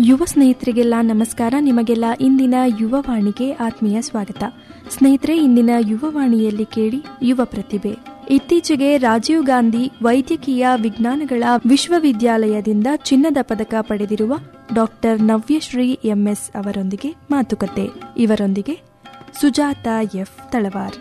ಯುವ ಸ್ನೇಹಿತರಿಗೆಲ್ಲ ನಮಸ್ಕಾರ ನಿಮಗೆಲ್ಲ ಇಂದಿನ ಯುವವಾಣಿಗೆ ಆತ್ಮೀಯ ಸ್ವಾಗತ ಸ್ನೇಹಿತರೆ ಇಂದಿನ ಯುವವಾಣಿಯಲ್ಲಿ ಕೇಳಿ ಯುವ ಪ್ರತಿಭೆ ಇತ್ತೀಚೆಗೆ ರಾಜೀವ್ ಗಾಂಧಿ ವೈದ್ಯಕೀಯ ವಿಜ್ಞಾನಗಳ ವಿಶ್ವವಿದ್ಯಾಲಯದಿಂದ ಚಿನ್ನದ ಪದಕ ಪಡೆದಿರುವ ಡಾಕ್ಟರ್ ನವ್ಯಶ್ರೀ ಎಂಎಸ್ ಅವರೊಂದಿಗೆ ಮಾತುಕತೆ ಇವರೊಂದಿಗೆ ಸುಜಾತ ಎಫ್ ತಳವಾರ್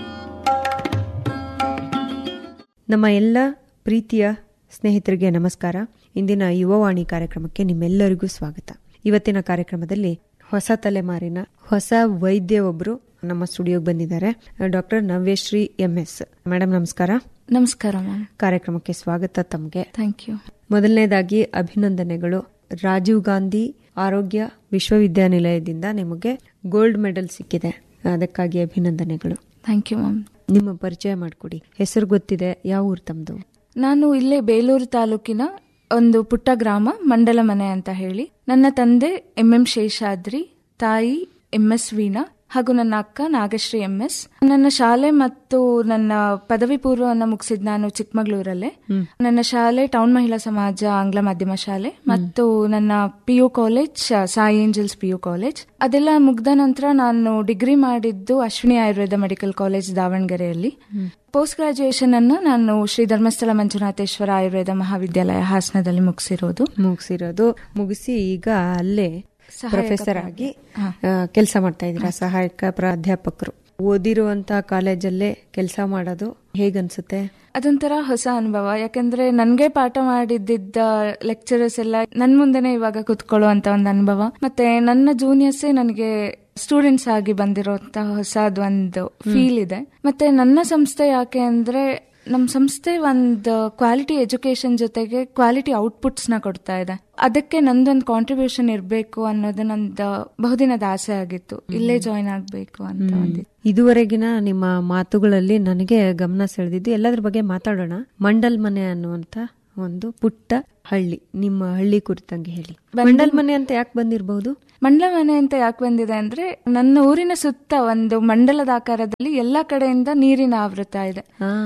ನಮ್ಮ ಎಲ್ಲ ಪ್ರೀತಿಯ ಸ್ನೇಹಿತರಿಗೆ ನಮಸ್ಕಾರ ಇಂದಿನ ಯುವವಾಣಿ ಕಾರ್ಯಕ್ರಮಕ್ಕೆ ನಿಮ್ಮೆಲ್ಲರಿಗೂ ಸ್ವಾಗತ ಇವತ್ತಿನ ಕಾರ್ಯಕ್ರಮದಲ್ಲಿ ಹೊಸ ತಲೆಮಾರಿನ ಹೊಸ ವೈದ್ಯ ಒಬ್ರು ನಮ್ಮ ಸ್ಟುಡಿಯೋಗೆ ಬಂದಿದ್ದಾರೆ doctor Navyashree M S madam ನಮಸ್ಕಾರ ನಮಸ್ಕಾರ ಮ್ಯಾಮ್ ಕಾರ್ಯಕ್ರಮಕ್ಕೆ ಸ್ವಾಗತ ತಮಗೆ ಥ್ಯಾಂಕ್ ಯು ಮೊದಲನೇದಾಗಿ ಅಭಿನಂದನೆಗಳು ರಾಜೀವ್ ಗಾಂಧಿ ಆರೋಗ್ಯ ವಿಶ್ವವಿದ್ಯಾನಿಲಯದಿಂದ ನಿಮಗೆ ಗೋಲ್ಡ್ ಮೆಡಲ್ ಸಿಕ್ಕಿದೆ ಅದಕ್ಕಾಗಿ ಅಭಿನಂದನೆಗಳು ಥ್ಯಾಂಕ್ ಯು ಮ್ಯಾಮ್ ನಿಮ್ಮ ಪರಿಚಯ ಮಾಡಿಕೊಡಿ ಹೆಸರು ಗೊತ್ತಿದೆ ಯಾವ ಊರು ತಮ್ಮದು ನಾನು ಇಲ್ಲೇ ಬೇಲೂರು ತಾಲೂಕಿನ ಒಂದು ಪುಟ್ಟ ಗ್ರಾಮ ಮಂಡಲ ಮನೆ ಅಂತ ಹೇಳಿ ನನ್ನ ತಂದೆ ಎಂ ಎಂ ಶೇಷಾದ್ರಿ ತಾಯಿ ಎಂ ಎಸ್ ವೀಣಾ ಹಾಗೂ ನನ್ನ ಅಕ್ಕ ನಾಗಶ್ರೀ ಎಂ ಎಸ್ ನನ್ನ ಶಾಲೆ ಮತ್ತು ನನ್ನ ಪದವಿ ಪೂರ್ವವನ್ನು ಮುಗಿಸಿದ್ ನಾನು ಚಿಕ್ಕಮಗಳೂರಲ್ಲೇ ನನ್ನ ಶಾಲೆ ಟೌನ್ ಮಹಿಳಾ ಸಮಾಜ ಆಂಗ್ಲ ಮಾಧ್ಯಮ ಶಾಲೆ ಮತ್ತು ನನ್ನ P U college Sai Angels P U college ಅದೆಲ್ಲ ಮುಗ್ದ ನಂತರ ನಾನು ಡಿಗ್ರಿ ಮಾಡಿದ್ದು ಅಶ್ವಿನಿ ಆಯುರ್ವೇದ ಮೆಡಿಕಲ್ ಕಾಲೇಜ್ ದಾವಣಗೆರೆಯಲ್ಲಿ ಪೋಸ್ಟ್ ಗ್ರಾಜುಯೇಷನ್ ಅನ್ನು ನಾನು ಶ್ರೀ ಧರ್ಮಸ್ಥಳ ಮಂಜುನಾಥೇಶ್ವರ ಆಯುರ್ವೇದ ಮಹಾವಿದ್ಯಾಲಯ ಹಾಸನದಲ್ಲಿ ಮುಗಿಸಿರೋದು ಮುಗಿಸಿರೋದು ಮುಗಿಸಿ ಈಗ ಅಲ್ಲೇ ಸಹಾಯಕ ಪ್ರೊಫೆಸರ್ ಆಗಿ ಕೆಲಸ ಮಾಡ್ತಾ ಇದ್ದೀರಾ ಸಹಾಯಕ ಪ್ರಾಧ್ಯಾಪಕರು ಓದಿರುವಂತ ಕಾಲೇಜಲ್ಲೇ ಕೆಲಸ ಮಾಡೋದು ಹೇಗನ್ಸುತ್ತೆ ಅದೊಂಥರ ಹೊಸ ಅನುಭವ ಯಾಕಂದ್ರೆ ನನ್ಗೆ ಪಾಠ ಮಾಡಿದ್ದ ಲೆಕ್ಚರರ್ಸ್ ಎಲ್ಲ ನನ್ ಮುಂದೆನೆ ಇವಾಗ ಕುತ್ಕೊಳ್ಳುವಂತ ಒಂದು ಅನುಭವ ಮತ್ತೆ ನನ್ನ ಜೂನಿಯರ್ಸೇ ನನಗೆ ಸ್ಟೂಡೆಂಟ್ಸ್ ಆಗಿ ಬಂದಿರೋಂತ ಹೊಸದ್ ಒಂದು ಫೀಲ್ ಇದೆ ಮತ್ತೆ ನನ್ನ ಸಂಸ್ಥೆ ಯಾಕೆ ಅಂದ್ರೆ ನಮ್ ಸಂಸ್ಥೆ ಒಂದು ಕ್ವಾಲಿಟಿ ಎಜುಕೇಶನ್ ಜೊತೆಗೆ ಕ್ವಾಲಿಟಿ ಔಟ್ಪುಟ್ಸ್ ನ ಕೊಡ್ತಾ ಇದೆ ಅದಕ್ಕೆ ನಂದೊಂದು ಕಾಂಟ್ರಿಬ್ಯೂಷನ್ ಇರಬೇಕು ಅನ್ನೋದು ನಂದು ಬಹುದಿನದ ಆಸೆ ಆಗಿತ್ತು ಇಲ್ಲೇ ಜಾಯಿನ್ ಆಗ್ಬೇಕು ಅಂತ ಒಂದಿತ್ತು ಇದುವರೆಗಿನ ನಿಮ್ಮ ಮಾತುಗಳಲ್ಲಿ ನನಗೆ ಗಮನ ಸೆಳೆದಿದ್ದು ಎಲ್ಲದ್ರ ಬಗ್ಗೆ ಮಾತಾಡೋಣ ಮಂಡಲ್ ಮನೆ ಅನ್ನುವಂತ ಒಂದು ಪುಟ್ಟ ಹಳ್ಳಿ ನಿಮ್ಮ ಹಳ್ಳಿ ಕುರಿತಂಗೆ ಹೇಳಿ ಮಂಡಲ್ ಮನೆ ಅಂತ ಯಾಕೆ ಬಂದಿರಬಹುದು ಮಂಡಲ ಮನೆ ಅಂತ ಯಾಕೆ ಬಂದಿದೆ ಅಂದ್ರೆ ನನ್ನ ಊರಿನ ಸುತ್ತ ಒಂದು ಮಂಡಲದ ಆಕಾರದಲ್ಲಿ ಎಲ್ಲಾ ಕಡೆಯಿಂದ ನೀರಿನ ಆವೃತ ಇದೆ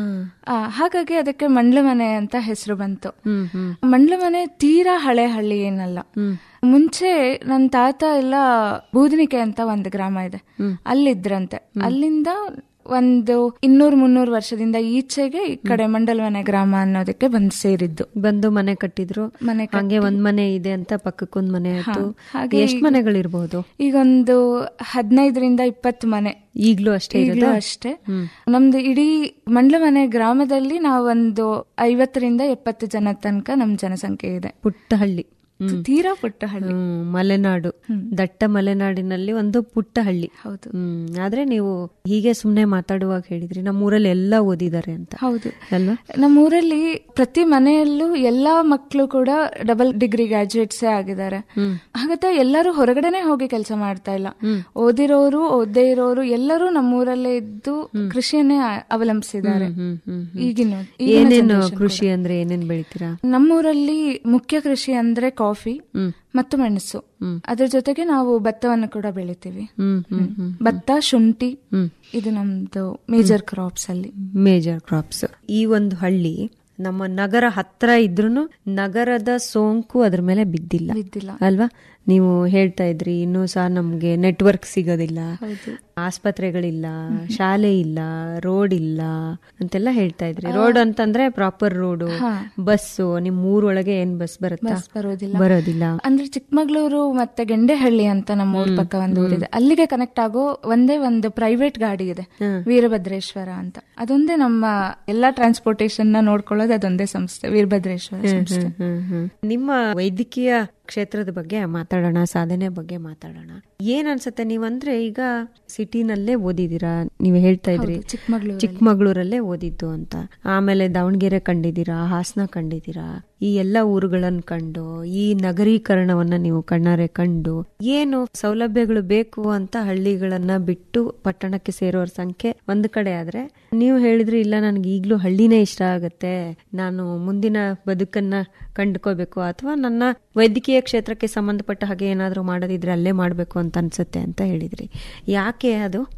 ಆ, ಹಾಗಾಗಿ ಅದಕ್ಕೆ ಮಂಡಲ ಮನೆ ಅಂತ ಹೆಸರು ಬಂತು ಹ್ಮ್ ಹ್ಮ್ ಮಂಡಲ ಮನೆ ತೀರಾ ಹಳೆ ಹಳ್ಳಿ ಏನಲ್ಲ ಮುಂಚೆ ನನ್ನ ತಾತ ಎಲ್ಲ ಬೂದನಿಕೆ ಅಂತ ಒಂದು ಗ್ರಾಮ ಇದೆ ಅಲ್ಲಿದ್ರಂತೆ ಅಲ್ಲಿಂದ ಒಂದು ಇನ್ನೂರ್ ಮುನ್ನೂರು ವರ್ಷದಿಂದ ಈಚೆಗೆ ಈ ಕಡೆ ಮಂಡಲಮನೆ ಗ್ರಾಮ ಅನ್ನೋದಕ್ಕೆ ಬಂದು ಸೇರಿದ್ದು ಬಂದು ಮನೆ ಕಟ್ಟಿದ್ರು ಮನೆ ಹಂಗೆ ಒಂದ್ ಮನೆ ಇದೆ ಅಂತ ಪಕ್ಕಕ್ಕೊಂದ್ ಮನೆ ಆಯ್ತು ಹಾಗೆ ಎಷ್ಟ್ ಮನೆಗಳಿರ್ಬಹುದು ಈಗೊಂದು ಹದಿನೈದರಿಂದ ಇಪ್ಪತ್ತು ಮನೆ ಈಗ್ಲೂ ಅಷ್ಟೇ ಈಗಲೂ ಇರೋದಾ? ಅಷ್ಟೇ ನಮ್ದು ಇಡೀ ಮಂಡ್ಲಮನೆ ಗ್ರಾಮದಲ್ಲಿ ನಾವೊಂದು ಐವತ್ತರಿಂದ ಎಪ್ಪತ್ತು ಜನ ತನಕ ನಮ್ ಜನಸಂಖ್ಯೆ ಇದೆ ಪುಟ್ಟ ಹಳ್ಳಿ ಹ್ಮ್. ತೀರಾ ಪುಟ್ಟ ಹಳ್ಳಿ ಹ್ಮ್, ಮಲೆನಾಡು ದಟ್ಟ ಮಲೆನಾಡಿನಲ್ಲಿ ಒಂದು ಪುಟ್ಟ ಹಳ್ಳಿ ಹೌದು ಹ್ಮ್ ಆದ್ರೆ ನೀವು ಹೀಗೆ ಸುಮ್ನೆ ಮಾತಾಡುವಾಗ ಹೇಳಿದ್ರಿ ನಮ್ಮ ಊರಲ್ಲಿ ಎಲ್ಲ ಓದಿದ್ದಾರೆ ಅಂತ ಹೌದು ಅಲ್ವಾ ನಮ್ಮೂರಲ್ಲಿ ಪ್ರತಿ ಮನೆಯಲ್ಲೂ ಎಲ್ಲಾ ಮಕ್ಕಳು ಕೂಡ ಡಬಲ್ ಡಿಗ್ರಿ ಗ್ರಾಜುಯೇಟ್ಸೇ ಆಗಿದ್ದಾರೆ ಹಾಗಂತ ಎಲ್ಲರೂ ಹೊರಗಡೆನೆ ಹೋಗಿ ಕೆಲಸ ಮಾಡ್ತಾ ಇಲ್ಲ ಓದಿರೋರು ಓದ್ದೇ ಇರೋರು ಎಲ್ಲರೂ ನಮ್ಮೂರಲ್ಲೇ ಇದ್ದು ಕೃಷಿಯನ್ನೇ ಆ- ಅವಲಂಬಿಸಿದ್ದಾರೆ ಹ್ಮ್ ಹ್ಮ್ ಈಗಿನ ಈಗಿನ ಏನೇನು generation ಕೃಷಿ ಅಂದ್ರೆ ಏನೇನ್ ಬೆಳಿತೀರಾ ನಮ್ಮೂರಲ್ಲಿ ಮುಖ್ಯ ಕೃಷಿ ಅಂದ್ರೆ ಕಾಫಿ ಹ್ಮ್. ಮತ್ತು ಮೆಣಸು ಅದ್ರ ಜೊತೆಗೆ ನಾವು ಭತ್ತವನ್ನು ಕೂಡ ಬೆಳಿತೀವಿ ಹ್ಮ್ ಹ್ಮ್ ಹ್ಮ್ ಭತ್ತ ಶುಂಠಿ ಇದು ನಮ್ದು ಮೇಜರ್ ಕ್ರಾಪ್ಸ್ ಅಲ್ಲಿ ಮೇಜರ್ ಕ್ರಾಪ್ಸ್ ಈ ಒಂದು ಹಳ್ಳಿ ನಮ್ಮ ನಗರ ಹತ್ರ ಇದ್ರೂನು ನಗರದ ಸೋಂಕು ಅದ್ರ ಮೇಲೆ ಬಿದ್ದಿಲ್ಲ ಬಿದ್ದಿಲ್ಲ ಅಲ್ವಾ ನೀವು ಹೇಳ್ತಾ ಇದ್ರಿ ಇನ್ನೂ ಸಹ ನಮ್ಗೆ ನೆಟ್ವರ್ಕ್ ಸಿಗೋದಿಲ್ಲ ಹೌದು ಆಸ್ಪತ್ರೆಗಳಿಲ್ಲ ಶಾಲೆ ಇಲ್ಲ ರೋಡ್ ಇಲ್ಲ ಅಂತೆಲ್ಲ ಹೇಳ್ತಾ ಇದ್ರಿ ರೋಡ್ ಅಂತಂದ್ರೆ ಪ್ರಾಪರ್ ರೋಡು ಬಸ್ಸು ನಿಮ್ ಊರೊಳಗೆ ಏನ್ ಬಸ್ ಬರುತ್ತಾ ಬಸ್ ಬರೋದಿಲ್ಲ ಬರೋದಿಲ್ಲ ಅಂದ್ರೆ ಚಿಕ್ಕಮಗಳೂರು ಮತ್ತೆ ಗೆಂಡೆಹಳ್ಳಿ ಅಂತ ನಮ್ಮ ಊರ್ ಪಕ್ಕ ಒಂದು ಊರಿದೆ ಅಲ್ಲಿಗೆ ಕನೆಕ್ಟ್ ಆಗೋ ಒಂದೇ ಒಂದು ಪ್ರೈವೇಟ್ ಗಾಡಿ ಇದೆ ವೀರಭದ್ರೇಶ್ವರ ಅಂತ ಅದೊಂದೇ ನಮ್ಮ ಎಲ್ಲಾ ಟ್ರಾನ್ಸ್ಪೋರ್ಟೇಶನ್ ನ ನೋಡ್ಕೊಳ್ಳೋದು ಅದೊಂದೇ ಸಂಸ್ಥೆ ವೀರಭದ್ರೇಶ್ವರ ಸಂಸ್ಥೆ ಹ್ಮ್, ಹ್ಮ್. ನಿಮ್ಮ ವೈದ್ಯಕೀಯ ಕ್ಷೇತ್ರದ ಬಗ್ಗೆ ಮಾತಾಡೋಣ ಸಾಧನೆ ಬಗ್ಗೆ ಮಾತಾಡೋಣ ಏನ್ ಅನ್ಸುತ್ತೆ ನೀವಂದ್ರೆ ಈಗ ಸಿಟಿನಲ್ಲೇ ಓದಿದೀರಾ ನೀವು ಹೇಳ್ತಾ ಇದ್ರಿ ಚಿಕ್ಕಮಗಳೂರು ಚಿಕ್ಕಮಗಳೂರಲ್ಲೇ ಓದಿದ್ದು ಅಂತ ಆಮೇಲೆ ದಾವಣಗೆರೆ ಕಂಡಿದ್ದೀರಾ ಹಾಸನ ಕಂಡಿದ್ದೀರಾ ಈ ಎಲ್ಲ ಊರುಗಳನ್ನ ಕಂಡು ಈ ನಗರೀಕರಣವನ್ನ ನೀವು ಕಣ್ಣಾರೆ ಕಂಡು ಏನು ಸೌಲಭ್ಯಗಳು ಬೇಕು ಅಂತ ಹಳ್ಳಿಗಳನ್ನ ಬಿಟ್ಟು ಪಟ್ಟಣಕ್ಕೆ ಸೇರೋರ ಸಂಖ್ಯೆ ಒಂದ್ ಕಡೆ ಆದ್ರೆ ನೀವು ಹೇಳಿದ್ರಿ ಇಲ್ಲ ನನ್ಗೆ ಈಗ್ಲೂ ಹಳ್ಳಿನೇ ಇಷ್ಟ ಆಗತ್ತೆ ನಾನು ಮುಂದಿನ ಬದುಕನ್ನ ಕಂಡುಕೋಬೇಕು ಅಥವಾ ನನ್ನ ವೈದ್ಯಕೀಯ ಕ್ಷೇತ್ರಕ್ಕೆ ಸಂಬಂಧಪಟ್ಟ ಹಾಗೆ ಏನಾದ್ರೂ ಮಾಡೋದಿದ್ರೆ ಅಲ್ಲೇ ಮಾಡ್ಬೇಕು ಅಂತ ಅನ್ಸುತ್ತೆ ಅಂತ ಹೇಳಿದ್ರಿ ಯಾಕೆ ಅದು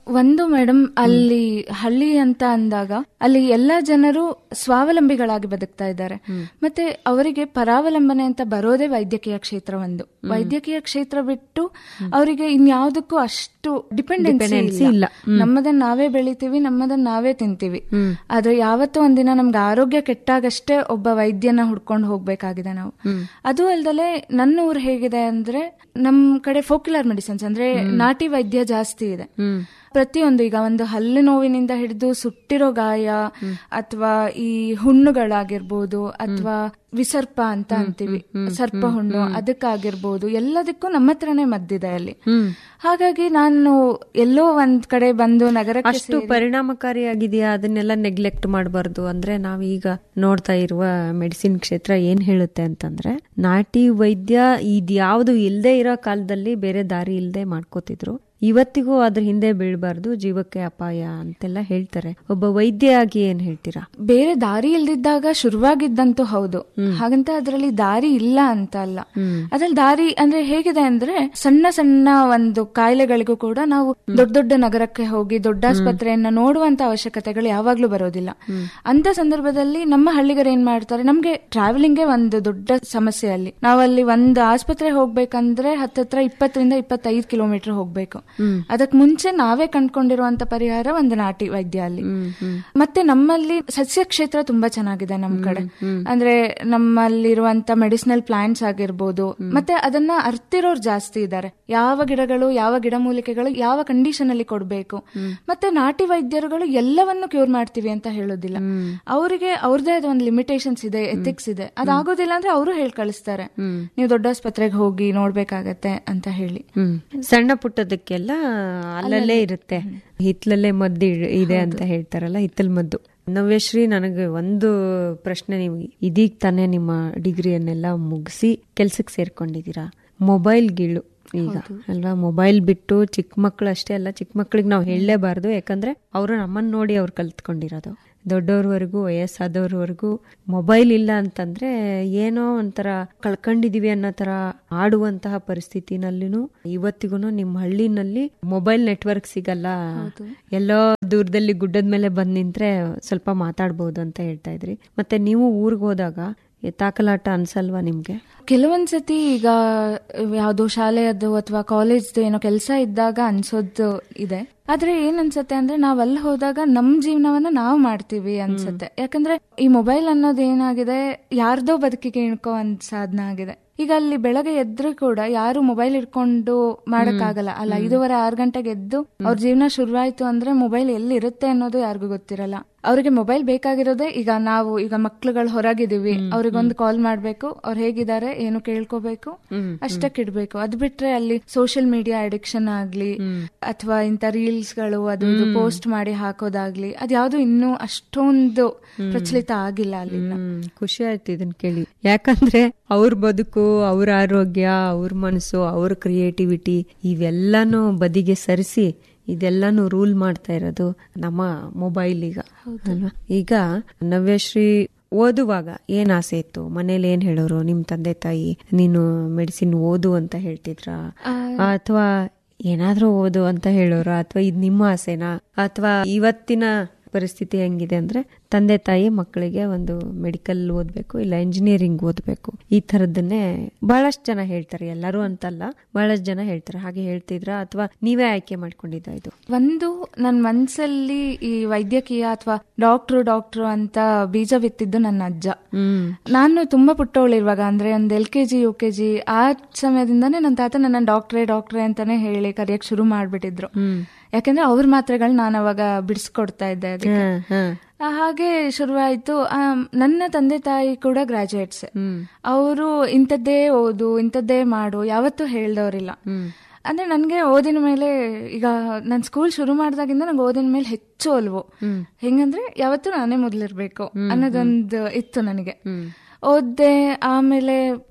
ಒಂದು ಮೇಡಮ್ ಅಲ್ಲಿ ಹಳ್ಳಿ ಅಂತ ಅಂದಾಗ ಅಲ್ಲಿ ಎಲ್ಲ ಜನರು ಸ್ವಾವಲಂಬಿಗಳಾಗಿ ಬದುಕ್ತಾ ಇದ್ದಾರೆ ಮತ್ತೆ ಅವರಿಗೆ ಪರಾವಲಂಬನೆ ಅಂತ ಬರೋದೇ ವೈದ್ಯಕೀಯ ಕ್ಷೇತ್ರ ಒಂದು ವೈದ್ಯಕೀಯ ಕ್ಷೇತ್ರ ಬಿಟ್ಟು ಅವರಿಗೆ ಇನ್ಯಾವುದಕ್ಕೂ ಅಷ್ಟು ಡಿಪೆಂಡೆನ್ಸಿ ಇಲ್ಲ ನಮ್ಮದನ್ನ ನಾವೇ ಬೆಳಿತೀವಿ ನಮ್ಮದನ್ನ ನಾವೇ ತಿಂತೀವಿ ಆದ್ರೆ ಯಾವತ್ತೋ ಒಂದಿನ ನಮ್ಗೆ ಆರೋಗ್ಯ ಕೆಟ್ಟಾಗಷ್ಟೇ ಒಬ್ಬ ವೈದ್ಯನ ಹುಡ್ಕೊಂಡು ಹೋಗ್ಬೇಕಾಗಿದೆ ನಾವು ಅದು ಅಲ್ದಲೆ ನನ್ನ ಊರು ಹೇಗಿದೆ ಅಂದ್ರೆ ನಮ್ ಕಡೆ ಫೋಕ್ಯುಲರ್ ಮೆಡಿಸಿನ್ಸ್ ಅಂದ್ರೆ ನಾಟಿ ವೈದ್ಯ ಜಾಸ್ತಿ ಇದೆ ಪ್ರತಿಯೊಂದು ಈಗ ಒಂದು ಹಲ್ಲು ನೋವಿನಿಂದ ಹಿಡಿದು ಸುಟ್ಟಿರೋ ಗಾಯ ಅಥವಾ ಈ ಹುಣ್ಣುಗಳಾಗಿರ್ಬೋದು ಅಥವಾ ವಿಸರ್ಪ ಅಂತ ಅಂತೀವಿ ಸರ್ಪ ಹುಣ್ಣು ಅದಕ್ಕಾಗಿರ್ಬೋದು ಎಲ್ಲದಕ್ಕೂ ನಮ್ಮ ಹತ್ರನೇ ಮದ್ದಿದೆ ಅಲ್ಲಿ ಹಾಗಾಗಿ ನಾನು ಎಲ್ಲೋ ಒಂದ್ ಕಡೆ ಬಂದು ನಗರಕ್ಕೆ ಅಷ್ಟು ಪರಿಣಾಮಕಾರಿಯಾಗಿದೆಯಾ ಅದನ್ನೆಲ್ಲ ನೆಗ್ಲೆಕ್ಟ್ ಮಾಡಬಾರ್ದು ಅಂದ್ರೆ ನಾವೀಗ ನೋಡ್ತಾ ಇರುವ ಮೆಡಿಸಿನ್ ಕ್ಷೇತ್ರ ಏನ್ ಹೇಳುತ್ತೆ ಅಂತಂದ್ರೆ ನಾಟಿ ವೈದ್ಯ ಇದ್ಯಾವುದು ಇಲ್ಲದೆ ಇರೋ ಕಾಲದಲ್ಲಿ ಬೇರೆ ದಾರಿ ಇಲ್ಲದೆ ಮಾಡ್ಕೋತಿದ್ರು ಇವತ್ತಿಗೂ ಅದ್ರ ಹಿಂದೆ ಬೀಳ್ಬಾರ್ದು ಜೀವಕ್ಕೆ ಅಪಾಯ ಅಂತೆಲ್ಲ ಹೇಳ್ತಾರೆ ಒಬ್ಬ ವೈದ್ಯ ಆಗಿ ಏನ್ ಹೇಳ್ತೀರಾ ಬೇರೆ ದಾರಿ ಇಲ್ದಿದ್ದಾಗ ಶುರುವಾಗಿದ್ದಂತೂ ಹೌದು ಹಾಗಂತ ಅದ್ರಲ್ಲಿ ದಾರಿ ಇಲ್ಲ ಅಂತ ಅಲ್ಲ ಅದ್ರಲ್ಲಿ ದಾರಿ ಅಂದ್ರೆ ಹೇಗಿದೆ ಅಂದ್ರೆ ಸಣ್ಣ ಸಣ್ಣ ಒಂದು ಕಾಯಿಲೆಗಳಿಗೂ ಕೂಡ ನಾವು ದೊಡ್ಡ ದೊಡ್ಡ ನಗರಕ್ಕೆ ಹೋಗಿ ದೊಡ್ಡ ಆಸ್ಪತ್ರೆಯನ್ನ ನೋಡುವಂತ ಅವಶ್ಯಕತೆಗಳು ಯಾವಾಗ್ಲೂ ಬರೋದಿಲ್ಲ ಅಂತ ಸಂದರ್ಭದಲ್ಲಿ ನಮ್ಮ ಹಳ್ಳಿಗರು ಏನ್ ಮಾಡ್ತಾರೆ ನಮ್ಗೆ ಟ್ರಾವೆಲಿಂಗ್ಗೆ ಒಂದು ದೊಡ್ಡ ಸಮಸ್ಯೆ ಅಲ್ಲಿ ನಾವಲ್ಲಿ ಒಂದು ಆಸ್ಪತ್ರೆ ಹೋಗ್ಬೇಕಂದ್ರೆ ಹತ್ತತ್ರ ಇಪ್ಪತ್ತರಿಂದ ಇಪ್ಪತ್ತೈದು ಕಿಲೋಮೀಟರ್ ಹೋಗ್ಬೇಕು ಅದಕ್ ಮುಂಚೆ ನಾವೇ ಕಂಡ್ಕೊಂಡಿರುವಂತ ಪರಿಹಾರ ಒಂದು ನಾಟಿ ವೈದ್ಯ ಅಲ್ಲಿ ಮತ್ತೆ ನಮ್ಮಲ್ಲಿ ಸಸ್ಯ ಕ್ಷೇತ್ರ ತುಂಬಾ ಚೆನ್ನಾಗಿದೆ ನಮ್ ಕಡೆ ಅಂದ್ರೆ ನಮ್ಮಲ್ಲಿರುವಂತ ಮೆಡಿಸಿನಲ್ ಪ್ಲಾಂಟ್ಸ್ ಆಗಿರ್ಬೋದು ಮತ್ತೆ ಅದನ್ನ ಅರ್ತಿರೋರು ಜಾಸ್ತಿ ಇದ್ದಾರೆ ಯಾವ ಗಿಡಗಳು ಯಾವ ಗಿಡಮೂಲಿಕೆಗಳು ಯಾವ ಕಂಡೀಷನ್ ಅಲ್ಲಿ ಕೊಡ್ಬೇಕು ಮತ್ತೆ ನಾಟಿ ವೈದ್ಯರುಗಳು ಎಲ್ಲವನ್ನು ಕ್ಯೂರ್ ಮಾಡ್ತೀವಿ ಅಂತ ಹೇಳೋದಿಲ್ಲ ಅವರಿಗೆ ಅವ್ರದೇ ಆದ ಒಂದು ಲಿಮಿಟೇಷನ್ಸ್ ಇದೆ ಎಥಿಕ್ಸ್ ಇದೆ ಅದಾಗೋದಿಲ್ಲ ಅಂದ್ರೆ ಅವರು ಹೇಳಿ ಕಳಿಸ್ತಾರೆ ನೀವು ದೊಡ್ಡ ಆಸ್ಪತ್ರೆಗೆ ಹೋಗಿ ನೋಡ್ಬೇಕಾಗತ್ತೆ ಅಂತ ಹೇಳಿ ಹ್ಮ್ ಸಣ್ಣ ಪುಟ್ಟದಕ್ಕೆಲ್ಲ ಅಲ್ಲಲ್ಲೇ ಇರುತ್ತೆ ಹಿತ್ಲಲ್ಲೇ ಮದ್ದು ಇ- ಇದೆ ಅಂತ ಹೇಳ್ತಾರಲ್ಲ ಹಿತ್ತಲ್ ಮದ್ದು ನವ್ಯಶ್ರೀ ನನಗೆ ಒಂದು ಪ್ರಶ್ನೆ ನೀವು ಇದೀಗ ತಾನೇ ನಿಮ್ಮ ಡಿಗ್ರಿಯನ್ನೆಲ್ಲ ಮುಗಿಸಿ ಕೆಲ್ಸಕ್ಕೆ ಸೇರ್ಕೊಂಡಿದ್ದೀರಾ ಮೊಬೈಲ್ ಗೀಳು ಈಗ ಅಲ್ವಾ ಮೊಬೈಲ್ ಬಿಟ್ಟು ಚಿಕ್ಕ ಮಕ್ಕಳು ಅಷ್ಟೇ ಅಲ್ಲ ಚಿಕ್ಕ ಮಕ್ಕಳಿಗೆ ನಾವು ಹೇಳಲೇಬಾರ್ದು ಯಾಕಂದ್ರೆ ಅವರು ನಮ್ಮನ್ನ ನೋಡಿ ಅವ್ರು ಕಲ್ತ್ಕೊಂಡಿರೋದು ದೊಡ್ಡವ್ರವರೆಗೂ ವಯಸ್ಸಾದವ್ರವರೆಗೂ ಮೊಬೈಲ್ ಇಲ್ಲ ಅಂತಂದ್ರೆ ಏನೋ ಒಂಥರ ಕಳ್ಕೊಂಡಿದೀವಿ ಅನ್ನೋ ತರ ಆಡುವಂತಹ ಪರಿಸ್ಥಿತಿನಲ್ಲಿನೂ ಇವತ್ತಿಗೂ ನಿಮ್ಮ ಹಳ್ಳಿನಲ್ಲಿ ಮೊಬೈಲ್ ನೆಟ್ವರ್ಕ್ ಸಿಗಲ್ಲ ಎಲ್ಲೋ ದೂರದಲ್ಲಿ ಗುಡ್ಡದ ಮೇಲೆ ಬಂದ್ ನಿಂತ್ರೆ ಸ್ವಲ್ಪ ಮಾತಾಡ್ಬೋದು ಅಂತ ಹೇಳ್ತಾ ಇದ್ರಿ ಮತ್ತೆ ನೀವು ಊರಿಗೆ ಹೋದಾಗ ಈ ತಾಕಲಾಟ ಅನ್ಸಲ್ವಾ ನಿಮ್ಗೆ ಕೆಲವೊಂದ್ಸತಿ ಈಗ ಯಾವ್ದೋ ಶಾಲೆಯದ್ದು ಅಥವಾ ಕಾಲೇಜ್ದು ಏನೋ ಕೆಲಸ ಇದ್ದಾಗ ಅನ್ಸೋದು ಇದೆ ಆದ್ರೆ ಏನ್ ಅನ್ಸತ್ತೆ ಅಂದ್ರೆ ನಾವ್ ಅಲ್ಲಿ ಹೋದಾಗ ನಮ್ ಜೀವನವನ್ನ ನಾವ್ ಮಾಡ್ತೀವಿ ಅನ್ಸತ್ತೆ ಯಾಕಂದ್ರೆ ಈ ಮೊಬೈಲ್ ಅನ್ನೋದು ಏನಾಗಿದೆ ಯಾರ್ದೋ ಬದುಕಿಗೆ ಇಣ್ಕೋ ಒಂದ್ ಸಾಧನ ಆಗಿದೆ ಈಗ ಅಲ್ಲಿ ಬೆಳಗ್ಗೆ ಎದ್ರು ಕೂಡ ಯಾರು ಮೊಬೈಲ್ ಇಟ್ಕೊಂಡು ಮಾಡಕ್ಕಾಗಲ್ಲ ಅಲ್ಲ ಐದೂವರೆ ಆರು ಗಂಟೆಗೆ ಎದ್ದು ಅವ್ರ ಜೀವನ ಶುರುವಾಯ್ತು ಅಂದ್ರೆ ಮೊಬೈಲ್ ಎಲ್ಲಿ ಇರುತ್ತೆ ಅನ್ನೋದು ಯಾರಿಗೂ ಗೊತ್ತಿರಲ್ಲ ಅವ್ರಿಗೆ ಮೊಬೈಲ್ ಬೇಕಾಗಿರೋದೇ ಈಗ ನಾವು ಈಗ ಮಕ್ಳುಗಳು ಹೊರಗಿದೀವಿ ಅವ್ರಿಗೊಂದು ಕಾಲ್ ಮಾಡ್ಬೇಕು ಅವ್ರು ಹೇಗಿದ್ದಾರೆ ಏನು ಕೇಳ್ಕೋಬೇಕು ಅಷ್ಟಕ್ಕೆ ಇಡ್ಬೇಕು ಅದ್ ಬಿಟ್ರೆ ಅಲ್ಲಿ ಸೋಷಿಯಲ್ ಮೀಡಿಯಾ ಅಡಿಕ್ಷನ್ ಆಗ್ಲಿ ಅಥವಾ ಇಂತ ರೀಲ್ಸ್ ಗಳು ಅದು ಪೋಸ್ಟ್ ಮಾಡಿ ಹಾಕೋದಾಗ್ಲಿ ಅದ್ಯಾವ್ದು ಇನ್ನೂ ಅಷ್ಟೊಂದು ಪ್ರಚಲಿತ ಆಗಿಲ್ಲ ಅಲ್ಲಿ ಹ್ಮ್ ಖುಷಿ ಆಯ್ತು ಇದನ್ನ ಕೇಳಿ ಯಾಕಂದ್ರೆ ಅವ್ರ ಬದುಕು ಅವ್ರ ಆರೋಗ್ಯ ಅವ್ರ ಮನಸ್ಸು ಅವ್ರ ಕ್ರಿಯೇಟಿವಿಟಿ ಇವೆಲ್ಲಾನು ಬದಿಗೆ ಸರಿಸಿ ಇದೆಲ್ಲಾನು ರೂಲ್ ಮಾಡ್ತಾ ಇರೋದು ನಮ್ಮ ಮೊಬೈಲ್ ಈಗ ಅಲ್ವಾ ಈಗ ನವ್ಯಶ್ರೀ ಓದುವಾಗ ಏನ್ ಆಸೆ ಇತ್ತು ಮನೇಲಿ ಏನ್ ಹೇಳೋರು ನಿಮ್ ತಂದೆ ತಾಯಿ ನೀನು ಮೆಡಿಸಿನ್ ಓದು ಅಂತ ಹೇಳ್ತಿದ್ರ ಅಥವಾ ಏನಾದ್ರೂ ಓದು ಅಂತ ಹೇಳೋರು ಅಥವಾ ಇದ್ ನಿಮ್ಮ ಆಸೆನಾ ಅಥವಾ ಇವತ್ತಿನ ಪರಿಸ್ಥಿತಿ ಹೆಂಗಿದೆ ಅಂದ್ರೆ ತಂದೆ ತಾಯಿ ಮಕ್ಕಳಿಗೆ ಒಂದು ಮೆಡಿಕಲ್ ಓದ್ಬೇಕು ಇಲ್ಲ ಇಂಜಿನಿಯರಿಂಗ್ ಓದ್ಬೇಕು ಈ ತರದನ್ನೇ ಬಹಳಷ್ಟು ಜನ ಹೇಳ್ತಾರೆ ಎಲ್ಲರೂ ಅಂತಲ್ಲ ಬಹಳಷ್ಟು ಜನ ಹೇಳ್ತಾರೆ ಹಾಗೆ ಹೇಳ್ತಿದ್ರ ಅಥವಾ ನೀವೇ ಆಯ್ಕೆ ಮಾಡ್ಕೊಂಡಿದ್ದ ಇದು ಒಂದು ನನ್ ಮನ್ಸಲ್ಲಿ ಈ ವೈದ್ಯಕೀಯ ಅಥವಾ ಡಾಕ್ಟ್ರು ಡಾಕ್ಟ್ರು ಅಂತ ಬೀಜ ಬಿತ್ತಿದ್ದು ನನ್ನ ಅಜ್ಜ ಹ್ಮ್ ನಾನು ತುಂಬಾ ಪುಟ್ಟವಳಿರುವಾಗ ಅಂದ್ರೆ ಒಂದ್ L K G U K G ಆ ಸಮಯದಿಂದಾನೇ ನನ್ನ ತಾತ ನನ್ನ ಡಾಕ್ಟ್ರೇ ಡಾಕ್ಟ್ರೇ ಅಂತಾನೆ ಹೇಳಿ ಕರೆಯಕ್ ಶುರು ಮಾಡ್ಬಿಟ್ಟಿದ್ರು ಯಾಕಂದ್ರೆ ಅವ್ರ ಮಾತ್ರೆಗಳು ನಾನು ಅವಾಗ ಬಿಡಿಸ್ಕೊಡ್ತಾ ಇದ್ದೆ ಅದಕ್ಕೆ ಹ, ಹ. ಆ, ಹಾಗೆ ಶುರುವಾಯ್ತು ಆ, ನನ್ನ ತಂದೆ ತಾಯಿ ಕೂಡ ಗ್ರಾಜುಯೇಟ್ಸ್ ಅವರು ಇಂಥದ್ದೇ ಓದು ಇಂಥದ್ದೇ ಮಾಡು ಯಾವತ್ತೂ ಹೇಳ್ದವ್ರಿಲ್ಲ ಅಂದ್ರೆ ನನ್ಗೆ ಓದಿನ ಮೇಲೆ ಈಗ ನಾನು ಸ್ಕೂಲ್ ಶುರು ಮಾಡಿದಾಗಿಂದ ನಂಗೆ ಓದಿನ ಮೇಲೆ ಹೆಚ್ಚು ಒಲ್ವು ಹೆಂಗಂದ್ರೆ ಯಾವತ್ತೂ ನಾನೇ ಮೊದಲಿರ್ಬೇಕು ಅನ್ನೋದೊಂದು ಇತ್ತು ನನಗೆ ಓದ್ದೆ ಆಮೇಲೆ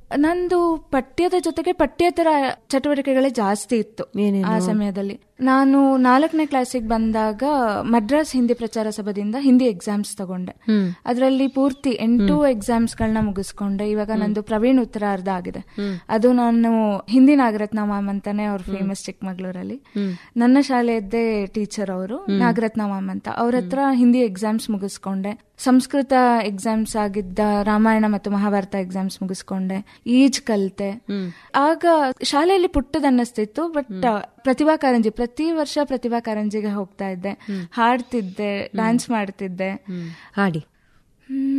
ನಂದು ಪಠ್ಯದ ಜೊತೆಗೆ ಪಠ್ಯೇತರ ಚಟುವಟಿಕೆಗಳೇ ಜಾಸ್ತಿ ಇತ್ತು ಏನೇನು? ಆ ಸಮಯದಲ್ಲಿ ನಾನು ನಾಲ್ಕನೇ ಕ್ಲಾಸಿಗೆ ಬಂದಾಗ ಮದ್ರಾಸ್ ಹಿಂದಿ ಪ್ರಚಾರ ಸಭದಿಂದ ಹಿಂದಿ ಎಕ್ಸಾಮ್ಸ್ ತಗೊಂಡೆ ಅದರಲ್ಲಿ ಪೂರ್ತಿ ಎಂಟು ಎಕ್ಸಾಮ್ಸ್ ಗಳನ್ನ ಮುಗಿಸ್ಕೊಂಡೆ ಇವಾಗ ನಂದು ಪ್ರವೀಣ್ ಉತ್ತರಾರ್ಧ ಆಗಿದೆ ಅದು ನಾನು ಹಿಂದಿ ನಾಗರತ್ನ ಮ್ಯಾಮ್ ಅಂತಾನೆ ಅವ್ರ ಫೇಮಸ್ ಚಿಕ್ಕಮಗಳೂರಲ್ಲಿ ನನ್ನ ಶಾಲೆಯದ್ದೇ ಟೀಚರ್ ಅವರು ನಾಗರತ್ನ ಮ್ಯಾಮ್ ಅಂತ ಅವ್ರ ಹತ್ರ ಹಿಂದಿ ಎಕ್ಸಾಮ್ಸ್ ಮುಗಿಸ್ಕೊಂಡೆ ಸಂಸ್ಕೃತ ಎಕ್ಸಾಮ್ಸ್ ಆಗಿದ್ದ ರಾಮಾಯಣ ಮತ್ತು ಮಹಾಭಾರತ ಎಕ್ಸಾಮ್ಸ್ ಮುಗಿಸ್ಕೊಂಡೆ ಈಜ್ ಕಲ್ತೆ ಆಗ ಶಾಲೆಯಲ್ಲಿ ಪುಟ್ಟದ ಅನ್ನಿಸ್ತಿತ್ತು ಬಟ್ ಪ್ರತಿಭಾ ಕಾರಂಜಿ ಪ್ರತಿ ವರ್ಷ ಪ್ರತಿಭಾ ಕಾರಂಜಿಗೆ ಹೋಗ್ತಾ ಇದ್ದೆ ಹಾಡ್ತಿದ್ದೆ ಡ್ಯಾನ್ಸ್ ಮಾಡ್ತಿದ್ದೆ ಹಾಡಿ